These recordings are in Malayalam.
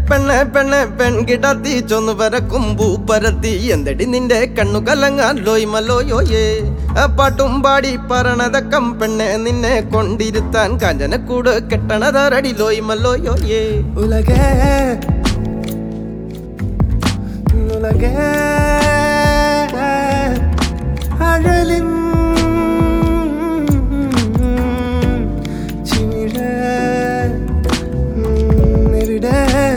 പെണ്ണെ പെണ്ണെ പെൺകിടത്തി ചൊന്നു പരക്കും പരത്തി എന്തടി നിന്റെ കണ്ണു കലങ്ങാൻ ലോയ് മലോയോയേ ആ പാട്ടും പാടി പറണതക്കം പെണ്ണെ നിന്നെ കൊണ്ടിരുത്താൻ കാഞ്ചനക്കൂട് കെട്ടണതാരടി ലോയ് മലോയോയേ ഉലകേ ഉലകേ അഴലിൻ ചിമിഴ എവിടെ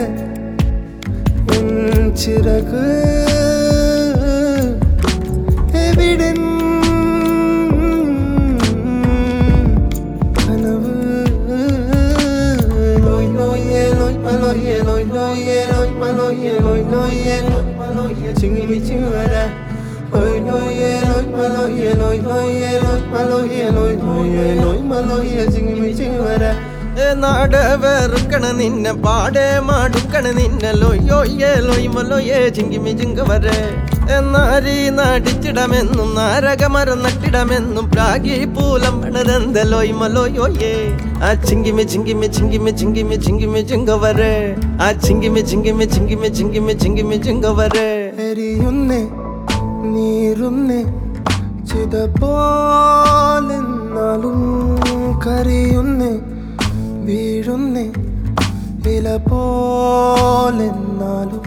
ഉൻ ചിറക് എവിടെ കനവ് ലോയ് ലോയേ ലോയ് മലോയേ ലോയ് ലോയേ ലോയ് മലോയേ ലോയ് ലോയേ ലോയ് മലോയേ ചിങ്ങിമി ചിങ്ങര ലോയ് ലോയേ ലോയ് മലോയേ ലോയ് ലോയേ ലോയ് മലോയേ ലോയ് ലോയേ ലോയ് മലോയേ ചിങ്ങിമി ചിങ്ങര ഏ നാട് വെറുക്കണ നിന്നെ പാടെ മാടുക്കണ നിന്നെ ലോയോയേ ലോയ് മലോയേ ചിങ്കിമി ചിങ്ക വരെ എന്നാരി നടിച്ചിടമെന്നും നാരകമരം നട്ടിടമെന്നും പ്രാഗി പൂലം പണതെന്ത ലോയ് മലോയോയേ ആ ചിങ്കിമി ചിങ്കിമി ചിങ്കിമി ചിങ്കിമി ചിങ്കിമി ചിങ്ക വരെ ആ ചിങ്കിമി ചിങ്കിമി ചിങ്കിമി ചിങ്കിമി ചിങ്കിമി ചിങ്ക വരെ എരിയുന്നേ നീറുന്നേ ചിത പോലെന്നാലും കരയുന്നേ വീഴുന്നേ ഇല പോലെന്നാലും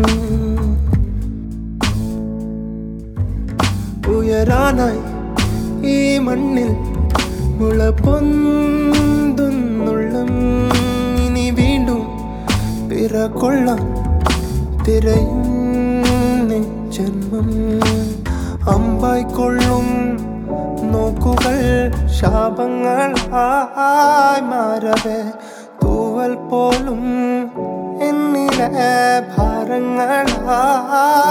ഉയരാനായി ഈ മണ്ണിൽ മുള പൊന്തുന്നുള്ളം ഇനി വീണ്ടും പിറകൊള്ളാം തിരയുന്നേ ജന്മം അമ്പായിക്കൊള്ളും നോക്കുകൾ ശാപങ്ങളായി മാറവേ തൂവൽ പോലും എന്നിലെ ഭാരങ്ങളായി